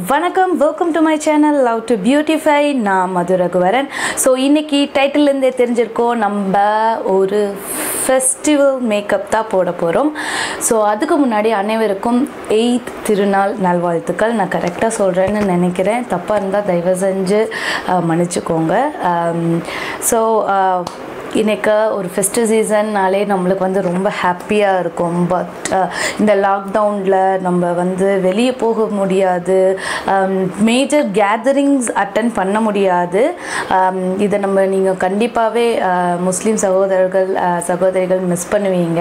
வணக்கம் welcome to my channel love to beautify நான் Madhu Raghuvaran so இன்னைக்கு டைட்டில்லேருந்தே தெரிஞ்சிருக்கோம் நம்ம ஒரு ஃபெஸ்டிவல் மேக்கப் தான் போட போகிறோம் ஸோ அதுக்கு முன்னாடி அனைவருக்கும் எயித் திருநாள் நல்வாழ்த்துக்கள் நான் கரெக்டாக சொல்கிறேன்னு நினைக்கிறேன் தப்பாக இருந்தால் தயவு செஞ்சு அஹ், மன்னிச்சுக்கோங்க ஸோ இன்னைக்கு ஒரு ஃபெஸ்டிவ் சீசன்னாலே நம்மளுக்கு வந்து ரொம்ப ஹாப்பியாக இருக்கும் பட் இந்த லாக்டவுனில் நம்ம வந்து வெளியே போக முடியாது மேஜர் கேதரிங்ஸ் அட்டன் பண்ண முடியாது Um, இதை நம்ம நீங்கள் கண்டிப்பாகவே முஸ்லீம் சகோதரர்கள் uh, சகோதரிகள் மிஸ் பண்ணுவீங்க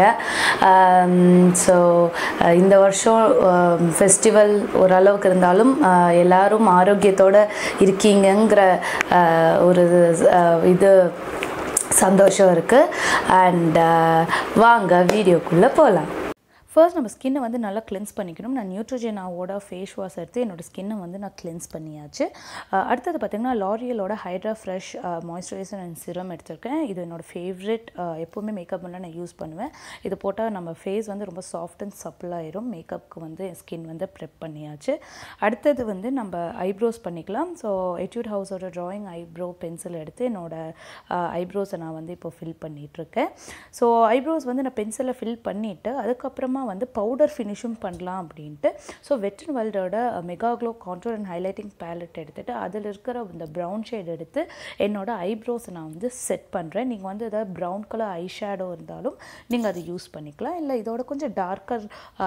ஸோ இந்த வருஷம் ஃபெஸ்டிவல் ஓரளவுக்கு இருந்தாலும் uh, எல்லாரும் ஆரோக்கியத்தோடு இருக்கீங்கங்கிற uh, ஒரு uh, இது சந்தோஷம் இருக்குது அண்ட் வாங்க வீடியோக்குள்ளே போகலாம் ஃபர்ஸ்ட் நம்ம ஸ்கின்னை வந்து நல்லா கிளென்ஸ் பண்ணிக்கணும் நான் நியூட்ரோஜெனாவோட ஃபேஸ் வாஷ் எடுத்து என்னோடய ஸ்கின்னை வந்து நான் கிளென்ஸ் பண்ணியாச்சு அஹ் அடுத்தது பார்த்திங்கன்னா லாரியலோட hydra fresh moisturizer and serum எடுத்திருக்கேன் இது என்னோடய ஃபேவரெட் எப்போவுமே மேக்கப் பண்ண நான் யூஸ் பண்ணுவேன் இது போட்டால் நம்ம ஃபேஸ் வந்து ரொம்ப சாஃப்ட் அண்ட் சப்பிள் ஆயிரும் மேக்கப்புக்கு வந்து ஸ்கின் வந்து ப்ரெப் பண்ணியாச்சு அடுத்தது வந்து நம்ம ஐப்ரோஸ் பண்ணிக்கலாம் ஸோ எட்யூட் ஹவுஸோட ட்ராயிங் ஐப்ரோ பென்சில் எடுத்து என்னோட ஐப்ரோஸை நான் வந்து இப்போ ஃபில் பண்ணிகிட்ருக்கேன் ஸோ ஐப்ரோஸ் வந்து நான் பென்சிலை ஃபில் பண்ணிவிட்டு அதுக்கப்புறமா வந்து பவுடர் ஃபினிஷும் பண்ணலாம் அப்படின்ட்டு ஸோ வெட்டன் வேர்ல்டோட mega glow contour and highlighting palette எடுத்துகிட்டு அதில் இருக்கிற இந்த ப்ரௌன் ஷேட் எடுத்து என்னோட ஐப்ரோஸை நான் வந்து செட் பண்ணுறேன் நீங்கள் வந்து ஏதாவது ப்ரௌன் கலர் ஐ ஷேடோ இருந்தாலும் நீங்கள் அதை யூஸ் பண்ணிக்கலாம் இல்லை இதோட கொஞ்சம் டார்க்கர்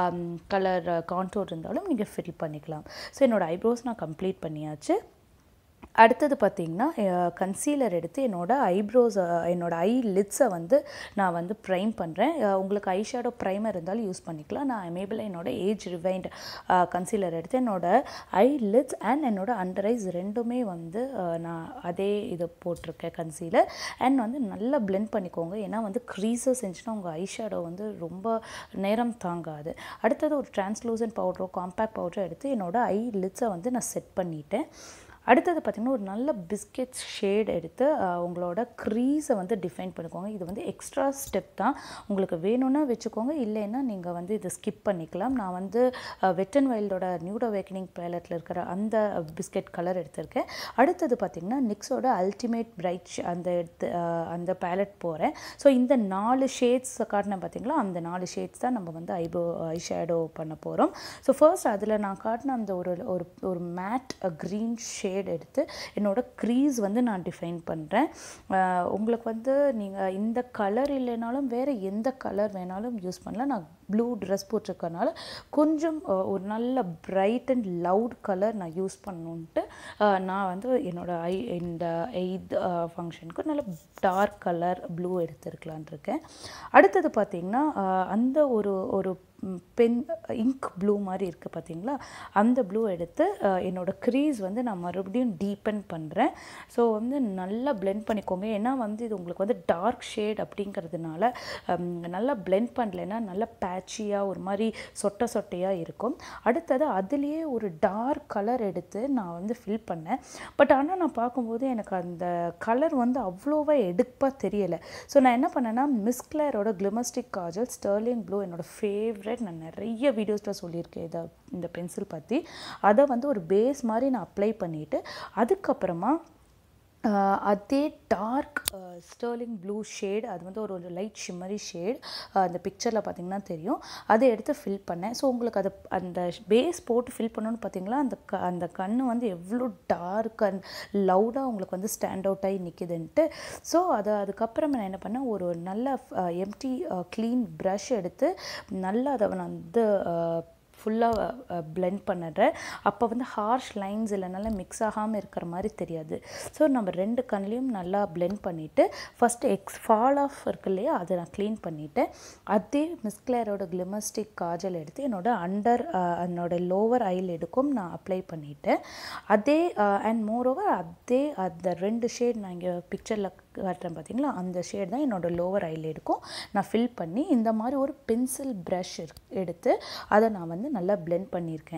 கலர் கான்டூர் இருந்தாலும் நீங்கள் ஃபில் பண்ணிக்கலாம் ஸோ என்னோட ஐப்ரோஸ் நான் கம்ப்ளீட் பண்ணியாச்சு அடுத்தது பார்த்திங்கன்னா கன்சீலர் எடுத்து என்னோட ஐப்ரோஸ் என்னோட ஐ லிட்ஸை வந்து நான் வந்து ப்ரைம் பண்ணுறேன் உங்களுக்கு ஐ ஷேடோ ப்ரைமர் இருந்தாலும் யூஸ் பண்ணிக்கலாம் நான் அமேபிள் என்னோட ஏஜ் ரிவைண்ட் கன்சீலர் எடுத்து என்னோட ஐ லிட்ஸ் அண்ட் என்னோட அண்டர் ஐஸ் ரெண்டுமே வந்து அஹ், நான் அதே இது போட்டிருக்கேன் கன்சீலர் அண்ட் வந்து நல்லா blend பண்ணிக்கோங்க ஏன்னா வந்து க்ரீஸஸ் இருந்துச்சுன்னா உங்கள் ஐ ஷேடோ வந்து ரொம்ப நேரம் தாங்காது அடுத்தது ஒரு டிரான்ஸ்லூசன்ட் பவுடரோ காம்பேக்ட் பவுடரோ எடுத்து என்னோட ஐ லிட்ஸை வந்து நான் செட் பண்ணிட்டேன் அடுத்தது பார்த்திங்கன்னா ஒரு நல்ல பிஸ்கெட் ஷேட் எடுத்து அஹ், உங்களோட க்ரீஸை வந்து டிஃபைன் பண்ணிக்கோங்க இது வந்து எக்ஸ்ட்ரா ஸ்டெப் தான் உங்களுக்கு வேணும்னா வச்சுக்கோங்க இல்லைன்னா நீங்கள் வந்து இதை ஸ்கிப் பண்ணிக்கலாம் நான் வந்து வெட்டன் வைல்டோட நியூட் அவேக்கனிங் பேலட்டில் இருக்கிற அந்த பிஸ்கெட் கலர் எடுத்திருக்கேன் அடுத்தது பார்த்திங்கன்னா நிக்ஸோட அல்டிமேட் பிரைட் அந்த எடுத்து அஹ், அந்த பேலட் போகிறேன் ஸோ இந்த நாலு ஷேட்ஸ் காட்டினேன் பார்த்தீங்களா அந்த நாலு ஷேட்ஸ் தான் நம்ம வந்து ஐப்ரோ ஐ ஷேடோ பண்ண போகிறோம் ஸோ ஃபர்ஸ்ட் அதில் நான் காட்டின அந்த ஒரு ஒரு ஒரு மேட் க்ரீன் ஷேட் எடுத்து என்னோட க்ரீஸ் வந்து நான் டிஃபைன் பண்ணுறேன் உங்களுக்கு வந்து நீங்கள் இந்த கலர் இல்லைனாலும் வேறு எந்த கலர் வேணாலும் யூஸ் பண்ணலாம் நான் ப்ளூ ட்ரெஸ் போட்டிருக்கனால கொஞ்சம் அஹ், ஒரு நல்ல பிரைட் அண்ட் லவுட் கலர் நான் யூஸ் பண்ணணுன்ட்டு அஹ், நான் வந்து என்னோட ஐ இந்த எய்த் ஃபங்க்ஷனுக்கு நல்ல டார்க் கலர் ப்ளூ எடுத்துருக்கலான் இருக்கேன் அடுத்தது பார்த்திங்கன்னா அஹ், அந்த ஒரு ஒரு பென் இங்க் ப்ளூ மாதிரி இருக்குது பார்த்தீங்களா அந்த ப்ளூ எடுத்து அஹ், என்னோட க்ரீஸ் வந்து நான் மறுபடியும் டீப்பன் பண்ணுறேன் ஸோ வந்து நல்லா blend பண்ணிக்கோங்க ஏன்னா வந்து இது உங்களுக்கு வந்து டார்க் ஷேட் அப்படிங்கிறதுனால ஹம், நல்லா blend பண்ணலைன்னா நல்லா பேச்சியாக ஒரு மாதிரி சொட்டை சொட்டையாக இருக்கும் அடுத்தது அதுலேயே ஒரு டார்க் கலர் எடுத்து நான் வந்து ஃபில் பண்ணேன் பட் ஆனால் நான் பார்க்கும்போது எனக்கு அந்த கலர் வந்து அவ்வளோவா எடுப்பாக தெரியலை ஸோ நான் என்ன பண்ணேன்னா மிஸ் கிளரோட கிளிமஸ்டிக் காஜல் ஸ்டர்லிங் ப்ளூ என்னோட ஃபேவரட் நான் நிறைய வீடியோஸில் சொல்லியிருக்கேன் இதை இந்த பென்சில் பற்றி அதை வந்து ஒரு பேஸ் மாதிரி நான் அப்ளை பண்ணிவிட்டு அதுக்கப்புறமா ஆஹ் அதே டார்க் ஸ்டர்லிங் ப்ளூ ஷேட் அது வந்து ஒரு ஒரு லைட் ஷிம்மரி ஷேட் அந்த பிக்சரில் பார்த்தீங்கன்னா தெரியும் அதை எடுத்து ஃபில் பண்ணேன் ஸோ உங்களுக்கு அதை அந்த பேஸ் போட்டு ஃபில் பண்ணணும்னு பார்த்தீங்களா அந்த க அந்த கண்ணு வந்து எவ்வளோ டார்க் அண்ட் லவுடாக உங்களுக்கு வந்து ஸ்டாண்ட் அவுட் ஆகி நிற்கிதுன்ட்டு ஸோ அதை அதுக்கப்புறம் நான் என்ன பண்ணேன் ஒரு நல்ல எம்டி க்ளீன் ப்ரஷ் எடுத்து நல்லா அதை நான் வந்து ஆஹ், ஃபுல்லாக blend பண்ணுறேன் அப்போ வந்து ஹார்ஷ் லைன்ஸ் இல்லைனால மிக்ஸ் ஆகாமல் இருக்கிற மாதிரி தெரியாது ஸோ நம்ம ரெண்டு கண்லேயும் நல்லா blend பண்ணிவிட்டு ஃபஸ்ட்டு எக்ஸ் ஃபால் ஆஃப் இருக்கு இல்லையா அதை நான் க்ளீன் பண்ணிவிட்டேன் அதே மிஸ்கிளரோட கிளிமஸ்டிக் காஜல் எடுத்து என்னோட அண்டர் என்னோட லோவர் ஐல் எடுக்கும் நான் அப்ளை பண்ணிட்டேன் அதே அண்ட் மோரோவர் அதே அந்த ரெண்டு ஷேட் நான் இங்கே பிக்சரில் காட்டுறேன் பார்த்தீங்களா அந்த ஷேட் தான் என்னோட லோவர் ஐல் எடுக்கும் நான் ஃபில் பண்ணி இந்த மாதிரி ஒரு பென்சில் ப்ரஷ் எடுத்து அதை நான் வந்து நல்லா blend பண்ணியிருக்கேன்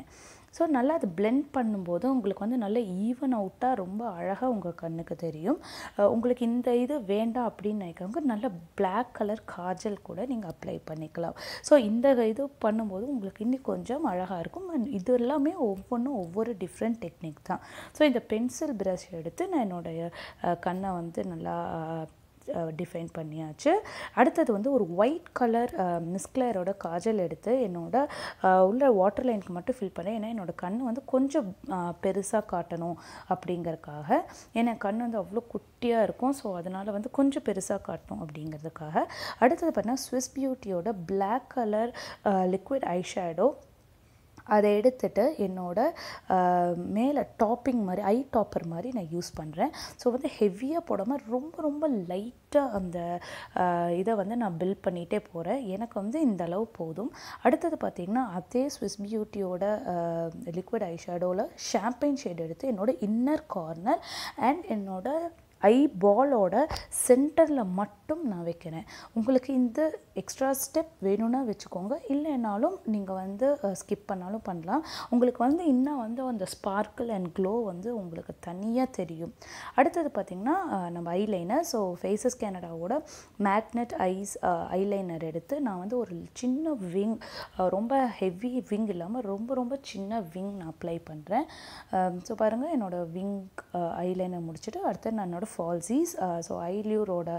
ஸோ நல்லா அது blend பண்ணும்போது உங்களுக்கு வந்து நல்ல ஈவன் அவுட்டாக ரொம்ப அழகாக உங்கள் கண்ணுக்கு தெரியும் அஹ் உங்களுக்கு இந்த இது வேண்டாம் அப்படின்னு நினைக்கிறவங்க நல்ல Black கலர் காஜல் கூட நீங்கள் அப்ளை பண்ணிக்கலாம் ஸோ இந்த இது பண்ணும்போது உங்களுக்கு இன்னும் கொஞ்சம் அழகாக இருக்கும் And இது எல்லாமே ஒவ்வொன்றும் ஒவ்வொரு டிஃப்ரெண்ட் டெக்னிக் தான் ஸோ இந்த பென்சில் ப்ரஷ் எடுத்து நான் என்னுடைய அஹ், கண்ணை வந்து நல்லா டிஃபைன் பண்ணியாச்சு அடுத்தது வந்து ஒரு ஒயிட் கலர் மிஸ்கிளரோட காஜல் எடுத்து என்னோட அஹ், உள்ள வாட்டர் லைனுக்கு மட்டும் ஃபில் பண்ணேன் ஏன்னா என்னோட கண் வந்து கொஞ்சம் பெருசாக காட்டணும் அப்படிங்கறக்காக ஏன்னா கண் வந்து அவ்வளோ குட்டியாக இருக்கும் ஸோ அதனால் வந்து கொஞ்சம் பெருசாக காட்டணும் அப்படிங்கிறதுக்காக அடுத்தது பார்த்தீங்கன்னா ஸ்விஸ் பியூட்டியோட Black கலர் லிக்விட் ஐஷேடோ அதை எடுத்துட்டு என்னோட மேலே டாப்பிங் மாதிரி ஐ டாப்பர் மாதிரி நான் யூஸ் பண்ணுறேன் ஸோ வந்து ஹெவியாக போடாமல் ரொம்ப ரொம்ப லைட்டாக அந்த அஹ், இதை வந்து நான் பில்ட் பண்ணிகிட்டே போகிறேன் எனக்கு வந்து இந்த அளவு போதும் அடுத்தது பார்த்திங்கன்னா அதே ஸ்விஸ் பியூட்டியோட லிக்விட் ஐ ஷேடோவில் ஷாம்பைன் ஷேட் எடுத்து என்னோட இன்னர் கார்னர் அண்ட் என்னோட ஐ பாலோட சென்டரில் மட்டும் நான் வைக்கிறேன் உங்களுக்கு இந்த எக்ஸ்ட்ரா ஸ்டெப் வேணும்னா வச்சுக்கோங்க இல்லைனாலும் நீங்கள் வந்து ஸ்கிப் பண்ணாலும் பண்ணலாம் உங்களுக்கு வந்து இன்னும் வந்து அந்த ஸ்பார்க்கிள் அண்ட் க்ளோ வந்து உங்களுக்கு தனியாக தெரியும் அடுத்தது பார்த்திங்கன்னா அஹ், நம்ம ஐலைனர் ஸோ ஃபேஸஸ் கேனடாவோட மேக்னெட் ஐஸ் ஐலைனர் எடுத்து நான் வந்து ஒரு சின்ன விங் ரொம்ப ஹெவி விங் இல்லாமல் ரொம்ப ரொம்ப சின்ன விங் நான் அப்ளை பண்ணுறேன் ஸோ பாருங்கள் என்னோட விங் ஐலைனர் முடிச்சுட்டு அடுத்து நான் என்னோட ஃபால்ஸீஸ் ஸோ ஐலியூரோட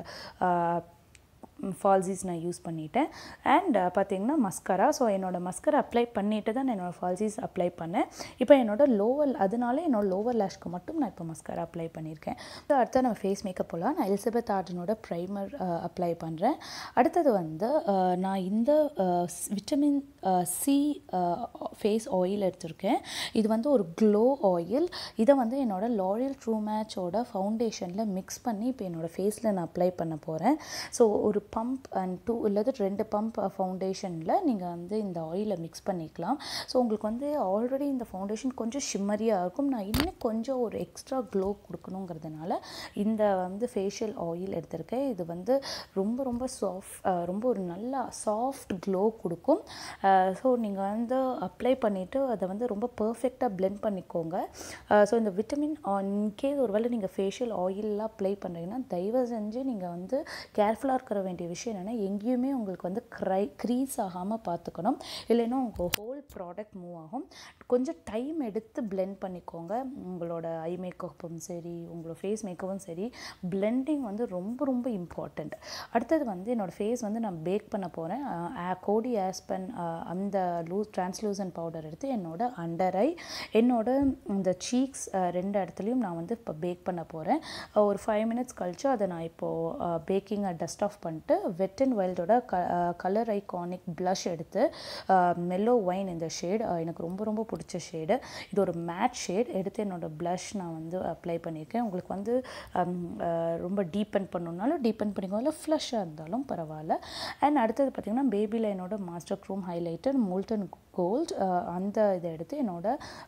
ஃபால்ஸீஸ் நான் யூஸ் பண்ணிட்டேன் அண்ட் பார்த்தீங்கன்னா மஸ்கரா ஸோ என்னோட மஸ்கரா அப்ளை பண்ணிட்டு தான் நான் என்னோட ஃபால்ஸீஸ் அப்ளை பண்ணேன் இப்போ என்னோட லோவர் அதனால என்னோட லோவர் லேஷ்க்கு மட்டும் நான் இப்போ மஸ்கரா அப்ளை பண்ணியிருக்கேன் So, அடுத்து நம்ம ஃபேஸ் மேக்கப் போகலாம் நான் எலிசபெத் ஆர்டனோட ப்ரைமர் அப்ளை பண்ணுறேன் அடுத்தது வந்து அஹ், நான் இந்த விட்டமின் சி ஃபேஸ் ஆயில் எடுத்திருக்கேன் இது வந்து ஒரு க்ளோ ஆயில் இதை வந்து என்னோட லாரியல் ட்ரூ மேட்சோட ஃபவுண்டேஷனில் மிக்ஸ் பண்ணி இப்போ என்னோட ஃபேஸில் நான் அப்ளை பண்ண போகிறேன் ஸோ ஒரு பம்ப் அண்ட் டூ இல்லது ரெண்டு பம்ப் ஃபவுண்டேஷனில் நீங்கள் வந்து இந்த ஆயிலை மிக்ஸ் பண்ணிக்கலாம் ஸோ உங்களுக்கு வந்து ஆல்ரெடி இந்த ஃபவுண்டேஷன் கொஞ்சம் ஷிம்மரியாக இருக்கும் நான் இன்னும் கொஞ்சம் ஒரு எக்ஸ்ட்ரா க்ளோ கொடுக்கணுங்கிறதுனால இந்த வந்து ஃபேஷியல் ஆயில் எடுத்திருக்கேன் இது வந்து ரொம்ப ரொம்ப சாஃப்ட் ரொம்ப ஒரு நல்ல சாஃப்ட் க்ளோ கொடுக்கும் ஸோ நீங்கள் வந்து அப்ளை பண்ணிவிட்டு அதை வந்து ரொம்ப பர்ஃபெக்டாக blend பண்ணிக்கோங்க ஸோ இந்த விட்டமின் இன்கேஸ் ஒருவேளை நீங்கள் ஃபேஷியல் ஆயிலெலாம் அப்ளை பண்ணுறீங்கன்னா தயவு செஞ்சு நீங்கள் வந்து கேர்ஃபுல்லாக இருக்கிற வேண்டிய விஷயம் என்னென்னா எங்கேயுமே உங்களுக்கு வந்து க்ரை க்ரீஸ் ஆகாமல் பார்த்துக்கணும் இல்லைன்னா உங்கள் ஹோல் ப்ராடக்ட் மூவ் ஆகும் கொஞ்சம் டைம் எடுத்து blend பண்ணிக்கோங்க உங்களோட ஐ மேக்கப்பும் சரி உங்களோட ஃபேஸ் மேக்கப்பும் சரி blending வந்து ரொம்ப ரொம்ப இம்பார்ட்டண்ட் அடுத்தது வந்து என்னோடய ஃபேஸ் வந்து நான் பேக் பண்ண போகிறேன் கோடி ஆஸ்பன் அந்த லூஸ் டிரான்ஸ்லூசன் பவுடர் எடுத்து என்னோட அண்டர் ஐ என்னோட இந்த சீக்ஸ் ரெண்டு இடத்துலையும் நான் வந்து இப்போ பேக் பண்ண போகிறேன் ஒரு ஃபைவ் மினிட்ஸ் கழிச்சு அதை நான் இப்போது பேக்கிங்கை டஸ்ட் ஆஃப் பண்ணிட்டு வெட் அண்ட் வைல்டோட க கலர் ஐகானிக் ப்ளஷ் எடுத்து மெல்லோ ஒயின் இந்த ஷேட் எனக்கு ரொம்ப ரொம்ப பிடிச்ச ஷேடு இது ஒரு மேட் ஷேட் எடுத்து என்னோட ப்ளஷ் நான் வந்து அப்ளை பண்ணியிருக்கேன் உங்களுக்கு வந்து ஹம், அஹ், ரொம்ப டீப்பன் பண்ணணுன்னாலும் டீப்பன் பண்ணிக்கோ இல்லை ஃப்ளஷ்ஷாக இருந்தாலும் பரவாயில்ல அண்ட் அடுத்தது பார்த்திங்கன்னா பேபி லைனோட master chrome highlighter molten gold அந்த இதை எடுத்து என்னோட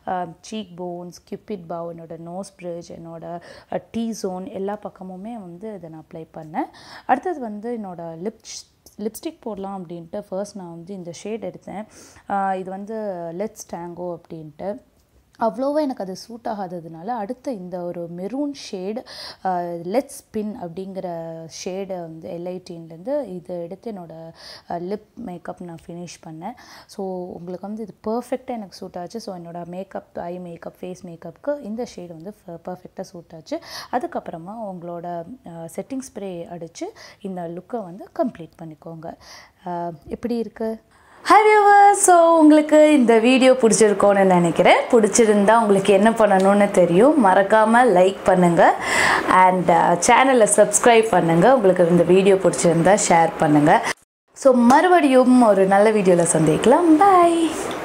சீக் போன்ஸ் கியூபிட் பவ் என்னோட நோஸ் பிரிட்ஜ் என்னோட டீ ஜோன் எல்லா பக்கமுமே வந்து இதை நான் அப்ளை பண்ணேன் அடுத்தது வந்து என்னோட லிப்ஸ் லிப்ஸ்டிக் போடலாம் அப்படின்ட்டு ஃபர்ஸ்ட் நான் வந்து இந்த ஷேட் எடுத்தேன் ஆஹ் இது வந்து லெட்ஸ் டேங்கோ அப்படின்ட்டு அவ்வளோவா எனக்கு அது சூட் ஆகாததுனால அடுத்த இந்த ஒரு மெரூன் ஷேடு லெட்ஸ் பின் அப்படிங்கிற ஷேடை வந்து எல்ஐடின்லேருந்து இதை எடுத்து என்னோடய லிப் மேக்கப் நான் ஃபினிஷ் பண்ணேன் ஸோ உங்களுக்கு வந்து இது பர்ஃபெக்டாக எனக்கு சூட் ஆச்சு ஸோ என்னோட மேக்கப் ஐ மேக்கப் ஃபேஸ் மேக்கப்புக்கு இந்த ஷேடு வந்து பர்ஃபெக்டாக சூட் ஆச்சு அதுக்கப்புறமா உங்களோட செட்டிங் ஸ்ப்ரே அடித்து இந்த லுக்கை வந்து கம்ப்ளீட் பண்ணிக்கோங்க அஹ், எப்படி இருக்குது ஹாய் வியூவர்ஸ் ஸோ உங்களுக்கு இந்த வீடியோ பிடிச்சிருக்கோன்னு நினைக்கிறேன் பிடிச்சிருந்தா உங்களுக்கு என்ன பண்ணணும்னு தெரியும் மறக்காமல் லைக் பண்ணுங்கள் அண்ட் சேனலை சப்ஸ்கிரைப் பண்ணுங்கள் உங்களுக்கு இந்த வீடியோ பிடிச்சிருந்தா ஷேர் பண்ணுங்கள் ஸோ மறுபடியும் ஒரு நல்ல வீடியோவில் சந்திக்கலாம் பாய்